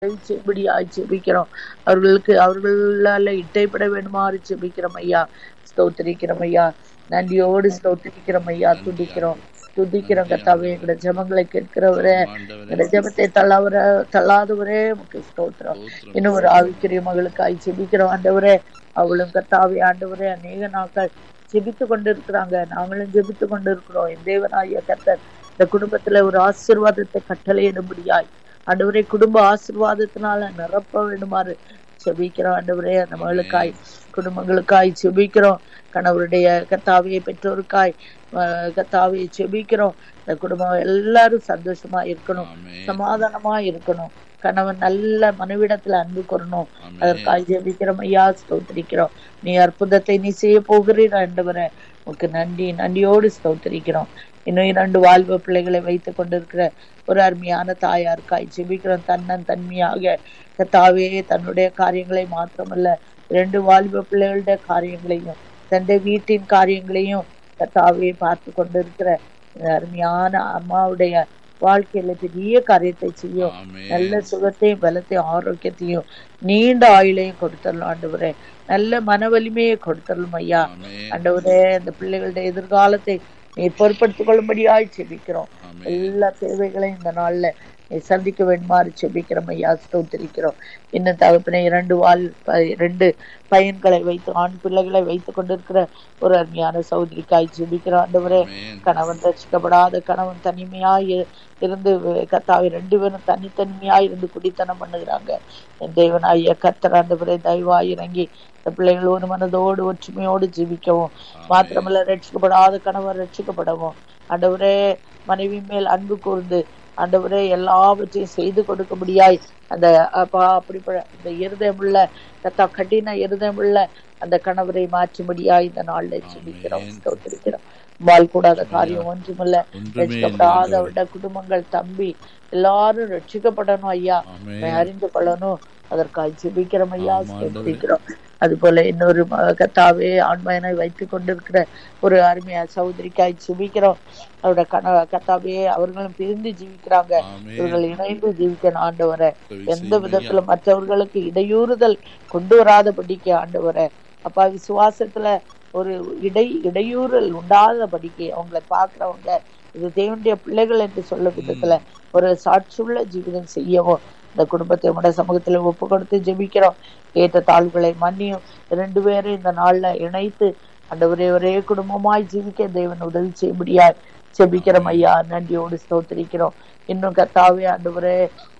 செய்யும்படியாய் ஜெபிக்கிறோம் அவர்களுக்கு அவர்களால இட்டைப்பட வேண்டுமாறு ஜெபிக்கிறோம் ஐயா ஸ்தோத்திரிக்கிறோம் ஐயா நன்றியோடு ஸ்தோத்திரிக்கிறோம் ஐயா துதிக்கிறோம் துதிக்கிறோம் கத்தாவே எங்களோட ஜெபங்களை கேட்கிறவரே எங்களோட ஜெபத்தை தள்ளாவர தள்ளாதவரே உமக்கு ஸ்தோத்திரம் இன்னும் ஒரு ஆவிக்குரிய மகளுக்காய் ஜெபிக்கிறோம் ஆண்டவரே அவளும் கத்தாவே ஆண்டவரே அநேக நாட்கள் ஜெபித்து கொண்டு இருக்கிறாங்க நாங்களும் ஜெபித்து கொண்டு இருக்கிறோம் என் தேவனாகிய கர்த்தர் இந்த குடும்பத்துல ஒரு ஆசீர்வாதத்தை கட்டளையிடும்படியாய் ஆண்டவரே குடும்ப ஆசீர்வாதத்தினால நிரப்ப வேண்டுமாறு செபிக்கிறோம் ஆண்டவரே அந்த மகளுக்காய் குடும்பங்களுக்காய் செபிக்கிறோம் கணவருடைய கத்தாவியை பெற்றோருக்காய் அஹ், கத்தாவியை செபிக்கிறோம் இந்த குடும்பம் எல்லாரும் சந்தோஷமா இருக்கணும் சமாதானமா இருக்கணும் கணவன் நல்ல மனைவிடத்துல அன்பு கூறணும் அதற்காக ஜெபிக்கிறோம் ஐயா ஸ்தோத்திரிக்கிறோம் நீ அற்புதத்தை நீ செய்ய போகிறீர் ஆண்டவரே உனக்கு நன்றி நன்றியோடு ஸ்தோத்திரிக்கிறோம் இன்னும் இரண்டு வாழ்வு பிள்ளைகளை வைத்துக் கொண்டிருக்கிற ஒரு அருமையான தாயாருக்காய் ஜெபிக்கிறோம் தன்னன் தன்மையாக கத்தாவே தன்னுடைய காரியங்களை மாத்திரமல்ல இரண்டு வாலிப பிள்ளைகளுடைய காரியங்களையும் தந்தை வீட்டின் காரியங்களையும் கத்தாவே பார்த்து கொண்டிருக்கிற இந்த அருமையான அம்மாவுடைய வாழ்க்கையில பெரிய காரியத்தை செய்யும் நல்ல சுகத்தையும் பலத்தையும் ஆரோக்கியத்தையும் நீண்ட ஆயுளையும் கொடுத்தரலாம் ஆண்டவரே நல்ல மன வலிமையை கொடுத்தரலாம் ஐயா ஆண்டவரே அந்த பிள்ளைகளுடைய எதிர்காலத்தை நீ பொறுப்படுத்திக் கொள்ளும்படியாய் செபிக்கிறோம் எல்லா தேவைகளையும் இந்த நாள்ல நீ சந்திக்க வேண்டுமாறு செபிக்கிறோம் ஐயா ஸ்தோத்திரிக்கிறோம் இன்னும் தகப்பனை இரண்டு வால் ப- இரண்டு பையன்களை வைத்து ஆண் பிள்ளைகளை வைத்துக் கொண்டிருக்கிற ஒரு அருமையான சகோதரிக்காய் ஜெபிக்கிறோம் ஆண்டவரே கணவன் ரசிக்கப்படாத கணவன் தனிமையாய் இரு- இருந்து கத்தாவை ரெண்டு பேரும் தனித்தனிமையாய் இருந்து குடித்தனம் பண்ணுகிறாங்க என் தேவனாகிய கத்தர் ஆண்டவரே தயவாய் இறங்கி இந்த பிள்ளைகள் ஒரு மனதோடு ஒற்றுமையோடு ஜீவிக்கவும் மாத்திரமல்ல ரட்சிக்கப்படாத கணவன் ரட்சிக்கப்படவும் ஆண்டவரே மனைவி மேல் அன்பு கூர்ந்து ஆண்டவரே எல்லாவற்றையும் செய்து கொடுக்க முடியாய் அந்த அப்பா அப்படிப்பட்ட இந்த இருதயமுள்ள கத்தா கடின இருதயமுள்ள அந்த கணவரை மாற்றும்படியாய் இந்த நாள்ல ஜெபிக்கிறோம் ஸ்தோத்திரிக்கிறோம் வால் கூடாத காரியம் ஒன்றுமில்ல ரட்சிக்கப்படாத அவருடைய குடும்பங்கள் தம்பி எல்லாரும் ரட்சிக்கப்படணும் ஐயா உம்மை அறிந்து கொள்ளணும் அதற்காக ஜெபிக்கிறோம் ஐயா ஸ்தோத்திரிக்கிறோம் அது போல இன்னொரு ம- கத்தாவே ஆண்மையனை வைத்துக் கொண்டிருக்கிற ஒரு அருமையா சகோதரிக்காய் ஜெபிக்கிறோம் அவரோட கண கத்தாவே அவர்களும் பிரிந்து ஜீவிக்கிறாங்க இவர்கள் இணைந்து ஜீவிக்கணும் ஆண்டவரை எந்த விதத்துல மற்றவர்களுக்கு இடையூறுதல் கொண்டு வராதபடிக்கு ஆண்டவரை அப்பா விசுவாசத்துல ஒரு இடை இடையூறல் உண்டாதபடிக்கு அவங்களை பாக்குறவங்க இது தேவனுடைய பிள்ளைகள் என்று சொல்லும் விதத்துல ஒரு சாட்சியுள்ள ஜீவிதம் செய்யவும் இந்த குடும்பத்தை உடைய சமூகத்துல ஒப்பு கொடுத்து ஜெபிக்கிறோம் ஏற்ற தாழ்வுகளை மன்னியும் ரெண்டு பேரும் இந்த நாள்ல இணைத்து ஆண்டவரே ஒரே குடும்பமாய் ஜீவிக்க தேவன் உதவி செய்ய முடியாது ஜெபிக்கிறோம் ஐயா நன்றியோடு ஸ்தோத்திரிக்கிறோம் இன்னும் கத்தாவே ஆண்டவரே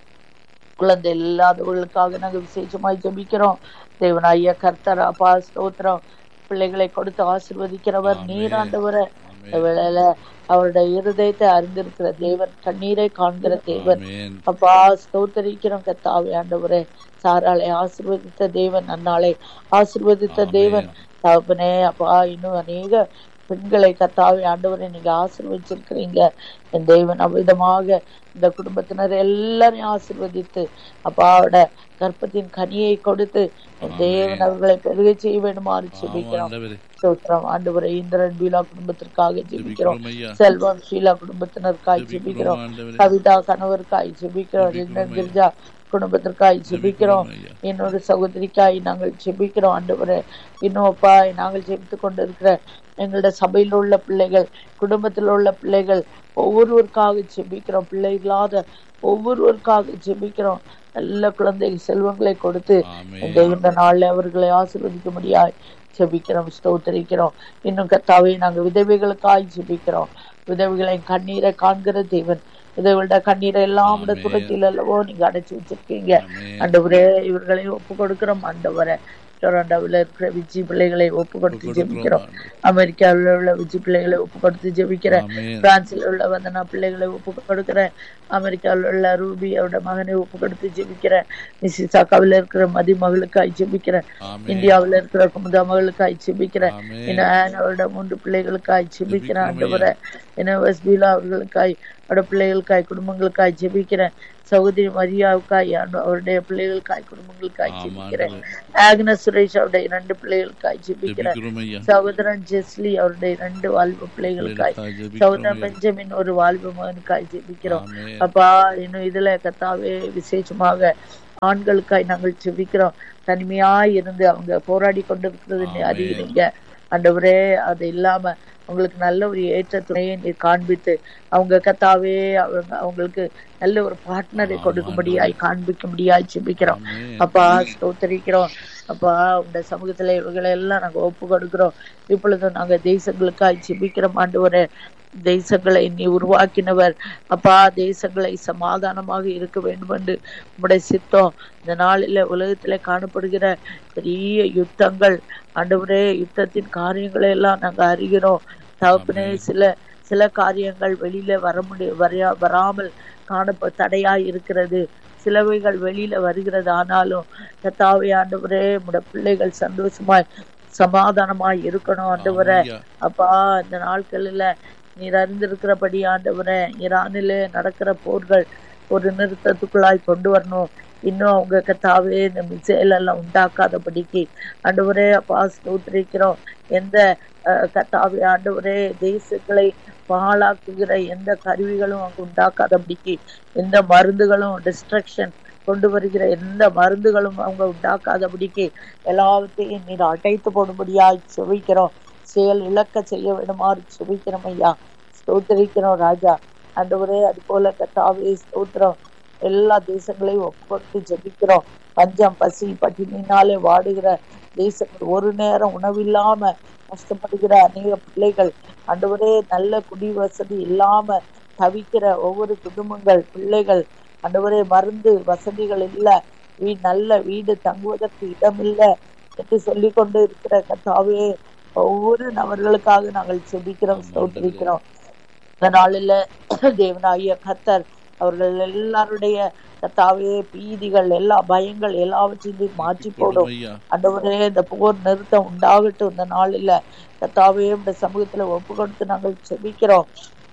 குழந்தை இல்லாதவர்களுக்காக நாங்க விசேஷமாய் ஜெபிக்கிறோம் தேவன் ஐயா கர்த்தர் அப்பா ஸ்தோத்திரம் பிள்ளைகளை கொடுத்து ஆசீர்வதிக்கிறவர் நீராண்டவரை இந்த வேளையில அவருடைய இருதயத்தை அறிந்திருக்கிற தேவன் கண்ணீரை காண்கிற தேவன் அப்பா ஸ்தோத்தரிக்கிறோம் கத்தாவே ஆண்டவரே சாராளை ஆசீர்வதித்த தேவன் அன்னாளை ஆசீர்வதித்த தேவன் தகப்பனே அப்பா இன்னும் அநேக பெண்களை கத்தாவே ஆண்டவரை நீங்க ஆசீர்வதிச்சிருக்கிறீங்க என் தேவன் அவ்விதமாக இந்த குடும்பத்தினர் எல்லாரையும் ஆசீர்வதித்து அப்பாவோட கர்ப்பத்தின் கனியை கொடுத்து என் தேவன் அவர்களை பெருக செய்ய வேண்டுமாறு ஜெபிக்கிறோம் ஸ்தோத்திரம் ஆண்டவரை இந்திரன் பீலா குடும்பத்திற்காக ஜெபிக்கிறோம் செல்வம் ஷீலா குடும்பத்தினருக்காய் ஜெபிக்கிறோம் கவிதா கணவருக்காய் ஜெபிக்கிறோம் லிண்டன் கிரிஜா குடும்பத்திற்காய் ஜெபிக்கிறோம் இன்னொரு சகோதரிக்காய் நாங்கள் ஜெபிக்கிறோம் ஆண்டவரே இன்னும் அப்பா நாங்கள் ஜெபித்து கொண்டிருக்கிற எங்களோட சபையில் உள்ள பிள்ளைகள் குடும்பத்தில் உள்ள பிள்ளைகள் ஒவ்வொருவருக்காக ஜெபிக்கிறோம் பிள்ளை இல்லாத ஒவ்வொருவருக்காக ஜெபிக்கிறோம் நல்ல குழந்தை செல்வங்களை கொடுத்து இந்த இந்த நாள்ல அவர்களை ஆசீர்வதிக்க முடியாது ஜெபிக்கிறோம் ஸ்தோத்தரிக்கிறோம் இன்னும் கத்தாவே நாங்க விதவைகளுக்காய் ஜெபிக்கிறோம் விதவைகளை கண்ணீரை காண்கிற தேவன் விதவைகளோட கண்ணீரை எல்லாம் துரத்தில் அல்லவோ நீங்க அடைச்சு வச்சிருக்கீங்க ஆண்டவரே இவர்களை ஒப்பு கொடுக்கிறோம் ஆண்டவரை டொரண்டோவில் இருக்கிற விஜி பிள்ளைகளை ஒப்பு கொடுத்து ஜெபிக்கிறோம் அமெரிக்காவில் உள்ள விஜி பிள்ளைகளை ஒப்பு கொடுத்து ஜெபிக்கிறேன் பிரான்சில் உள்ள வந்தனா பிள்ளைகளை ஒப்பு கொடுக்கிறேன் அமெரிக்காவில் உள்ள ரூபி அவரோட மகனை ஒப்பு கொடுத்து ஜெபிக்கிறேன் மிசிசாக்காவில் இருக்கிற மதி மகளுக்காய் ஜெபிக்கிறேன் இந்தியாவில் இருக்கிற குமுதா மகளுக்காய் ஜெபிக்கிறேன் இன்னும் ஆன் அவரோட மூன்று பிள்ளைகளுக்காய் ஜெபிக்கிறேன் ஆண்டவரை இன்னும் வஸ்பீலா அவர்களுக்காய் அவரோட பிள்ளைகளுக்காய் குடும்பங்களுக்காய் ஜெபிக்கிறேன் சகோதரி மரியாவுக்காய் ஆண்டு- அவருடைய பிள்ளைகளுக்காய் குடும்பங்களுக்காய் ஜெபிக்கிறேன் ஆக்னஸ் சுரேஷ் அவருடைய இரண்டு பிள்ளைகளுக்காய் ஜெபிக்கிறேன் சகோதரன் ஜெஸ்லி அவருடைய இரண்டு வாழ்வு பிள்ளைகளுக்காய் சகோதரன் பெஞ்சமின் ஒரு வாழ்வு மகனுக்காய் ஜெபிக்கிறோம் அப்பா இன்னும் இதுல கத்தாவே விசேஷமாக ஆண்களுக்காய் நாங்கள் செபிக்கிறோம் தனிமையாய் இருந்து அவங்க போராடி கொண்டிருக்கிறது நீ ஆமென். அறியுறீங்க ஆண்டவரே அது இல்லாம அவங்களுக்கு நல்ல ஒரு ஏற்ற துணையை நீ காண்பித்து அவங்க கத்தாவே அவங்க அவங்களுக்கு நல்ல ஒரு பார்ட்னரை ஆமா, கொடுக்கும்படியாய் காண்பிக்கும்படியாய் செபிக்கிறோம் ஆமென். அப்பா ஸ்தோத்தரிக்கிறோம் அப்பா உங்க சமூகத்துல இவங்களை எல்லாம் நாங்க ஒப்பு கொடுக்கிறோம் இப்பொழுது நாங்க தேசங்களுக்காய் செபிக்கிறோம் ஆண்டவரே தேசங்களை நீ உருவாக்கினவர் அப்பா தேசங்களை சமாதானமாக இருக்க வேண்டும் என்று உம்முடைய சித்தம் இந்த நாளில உலகத்துல காணப்படுகிற பெரிய யுத்தங்கள் ஆண்டவரே யுத்தத்தின் காரியங்களை எல்லாம் நாங்க அறிகிறோம் தகப்பனே ஆமென். சில சில காரியங்கள் வெளியில வர முடிய வரையா வராமல் காணப்ப தடையா இருக்கிறது சிலவைகள் வெளியில வருகிறது ஆனாலும் கத்தாவே ஆண்டவரே உடைய பிள்ளைகள் சந்தோஷமாய் சமாதானமாய் இருக்கணும் ஆண்டவரே ஆமென்யா. அப்பா இந்த நாட்களில் நீர் அறிந்திருக்கிறபடி ஆண்டவரே ஈரானிலே நடக்கிற போர்கள் ஒரு நிறுத்தத்துக்குள்ளாய் கொண்டு வரணும் இன்னும் அவங்க கத்தாவே இந்த மிசைல் எல்லாம் உண்டாக்காதபடிக்கு ஆண்டவரே அப்பா ஸ்தோத்திரிக்கிறோம் எந்த அஹ், கத்தாவே ஆண்டவரே தேசங்களை பாழாக்குகிற எந்த கருவிகளும் அங்கு உண்டாக்காதபடிக்கு எந்த மருந்துகளும் டிஸ்ட்ரக்ஷன் கொண்டு வருகிற எந்த மருந்துகளும் அவங்க உண்டாக்காதபடிக்கு எல்லாவற்றையும் நீர் அடைத்து போடும்படியாய் செவிக்கிறோம் செயல் இழக்க செய்ய வேண்டுமாறு செபிக்கிறோம் ஐயா ஸ்தோத்திரிக்கிறோம் ராஜா ஆண்டவரே அது போல கத்தாவே ஸ்தோத்திரம் எல்லா தேசங்களையும் ஒப்பு கொடுத்து ஜெபிக்கிறோம் பஞ்சம் பசி பட்டினினாலே வாடுகிற தேசங்கள் ஒரு நேரம் உணவில்லாம கஷ்டப்படுகிற அநேக பிள்ளைகள் ஆண்டவரே நல்ல குடி வசதி இல்லாம தவிக்கிற ஒவ்வொரு குடும்பங்கள் பிள்ளைகள் ஆண்டவரே மருந்து வசதிகள் இல்ல வீ நல்ல வீடு தங்குவதற்கு இடம் இல்ல என்று சொல்லிக் கொண்டு இருக்கிற கத்தாவே ஒவ்வொரு நபர்களுக்காக நாங்கள் செபிக்கிறோம் ஸ்தோத்திரிக்கிறோம் இந்த நாளில தேவனாகிய கத்தர் அவர்கள் எல்லாருடைய கத்தாவே பீதிகள் எல்லா பயங்கள் எல்லாவற்றையும் மாற்றி போடும் ஐயா. ஆண்டவரே இந்த போர் நிறுத்தம் உண்டாகட்டும் இந்த நாளில கத்தாவே இந்த சமூகத்துல ஒப்பு கொடுத்து நாங்கள் செபிக்கிறோம்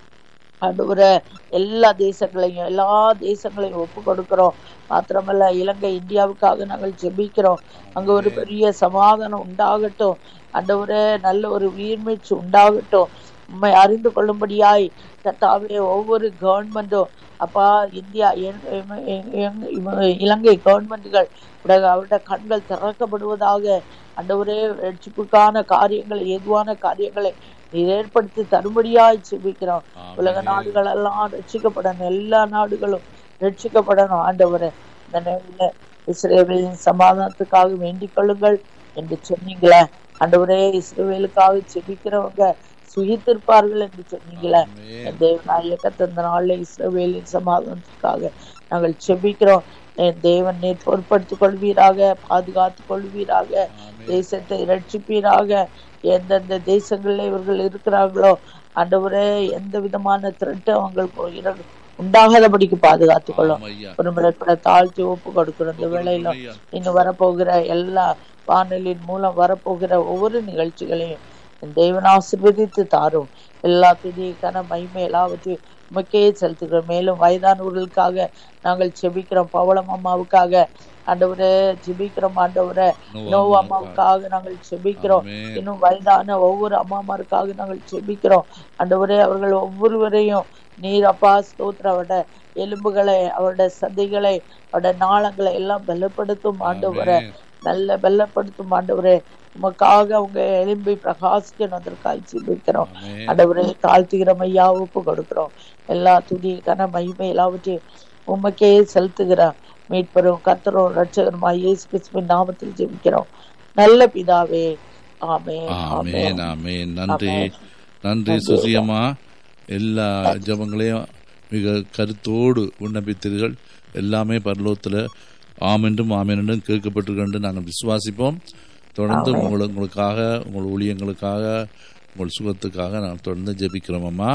ஆண்டவரே எல்லா தேசங்களையும் எல்லா தேசங்களையும் ஒப்பு கொடுக்கிறோம் மாத்திரமல்ல இலங்கை இந்தியாவுக்காக நாங்கள் ஜெபிக்கிறோம் அங்க ஒரு பெரிய சமாதானம் உண்டாகட்டும் ஆண்டவரே நல்ல ஒரு உயிர்மீச்சு உண்டாகட்டும் உண்மை அறிந்து கொள்ளும்படியாய் கர்த்தாவே ஒவ்வொரு கவர்மெண்ட்டும் அப்பா இந்தியா எங்- எம்- எங்- எங்- இவ- இலங்கை கவர்மெண்ட்டுகள் அவருடைய கண்கள் திறக்கப்படுவதாக ஆண்டவரே ரட்சிப்புக்கான காரியங்களை ஏதுவான காரியங்களை நீர் ஏற்படுத்தி தரும்படியாய் செபிக்கிறோம் உலக ஆமென். நாடுகள் எல்லாம் ரட்சிக்கப்படணும் எல்லா நாடுகளும் ரட்சிக்கப்படணும் ஆண்டவரே இந்த நேரில் இஸ்ரேலின் சமாதானத்துக்காக வேண்டிக் கொள்ளுங்கள் என்று சொன்னீங்களே ஆண்டவரே இஸ்ரேலுக்காக செபிக்கிறவங்க சுகித்திருப்பார்கள் என்று சொன்னீங்களே ஆமென். தேவனாய கத்தந்த நாள்ல இஸ்ரவேலின் சமாதானத்துக்காக நாங்கள் செபிக்கிறோம் என் தேவன் நீர் பொறுப்படுத்திக் கொள்வீராக பாதுகாத்துக் கொள்வீராக ஆமென். தேசத்தை ரட்சிப்பீராக எந்தெந்த தேசங்களில் இவர்கள் இருக்கிறார்களோ ஆண்டவரே எந்த விதமான திரட்டு அவங்களுக்கு இர- உண்டாகாதபடிக்கு பாதுகாத்துக் கொள்ளும் ஆம் ஐயா. ஒரு முறை கூட தாழ்த்தி ஒப்பு கொடுக்கிறோம் இந்த வேளையிலும் ஐயா. இன்னும் வரப்போகிற எல்லா வானொலியின் மூலம் வரப்போகிற ஒவ்வொரு நிகழ்ச்சிகளையும் என் தேவன் ஆசீர்வதித்து தாரும் எல்லா துதி கன மகிமை எல்லாவற்றையும் உமக்கே செலுத்துகிறோம் மேலும் வயதானவர்களுக்காக நாங்கள் செபிக்கிறோம் பவளம் அம்மாவுக்காக ஆண்டவரே ஜெபிக்கிறோம் ஆண்டவரே நோவா நோவா அம்மாவுக்காக. அம்மாவுக்காக நாங்கள் செபிக்கிறோம் ஆமென். இன்னும் வயதான ஒவ்வொரு அம்மாமாருக்காக நாங்கள் செபிக்கிறோம் ஆண்டவரே அவர்கள் ஒவ்வொருவரையும் நீர் அப்பா ஸ்தோத்திர அவருடைய எலும்புகளை அவருடைய சதைகளை அவருடைய நாளங்களை எல்லாம் பலப்படுத்தும் ஆண்டவரே ஆமென். நல்ல பலப்படுத்தும் ஆண்டவரே உமக்காக அவங்க எலும்பை பிரகாசிக்கணும் அதற்காக செபிக்கிறோம் ஆமென். ஆண்டவரே தாழ்த்துகிறோம் ஐயா ஒப்பு கொடுக்கிறோம் எல்லா துதி கன மகிமை எல்லாவற்றையும் உமக்கே செலுத்துகிறோம் மீட்பரும் கர்த்தரும் ரட்சகருமா இயேசு கிறிஸ்துவின் நாமத்தில் ஜெபிக்கிறோம் நல்ல பிதாவே ஆமென் ஆமென் ஆமென் ஆமென் நன்றி ஆமென். நன்றி நன்றி. சுசியம்மா எல்லா ஜெபங்களையும் மிக கருத்தோடு விண்ணப்பித்தீர்கள் எல்லாமே பரலோகத்தில் ஆமென்றும் ஆமென்றும் கேட்கப்பட்டிருக்கின்ற நாங்கள் விசுவாசிப்போம் தொடர்ந்து ஆமென். உங்களை உங்களுக்காக உங்கள் ஊழியங்களுக்காக உங்கள் சுகத்துக்காக நாங்கள் தொடர்ந்து ஜெபிக்கிறோம் அம்மா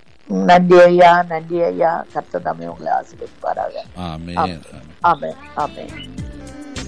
நன்றி ஐயா நன்றி ஐயா கர்த்தர் தாமே உங்களை ஆசீர்வதிப்பாராக ஆமென் ஆமென் ஆமென் ஆமென்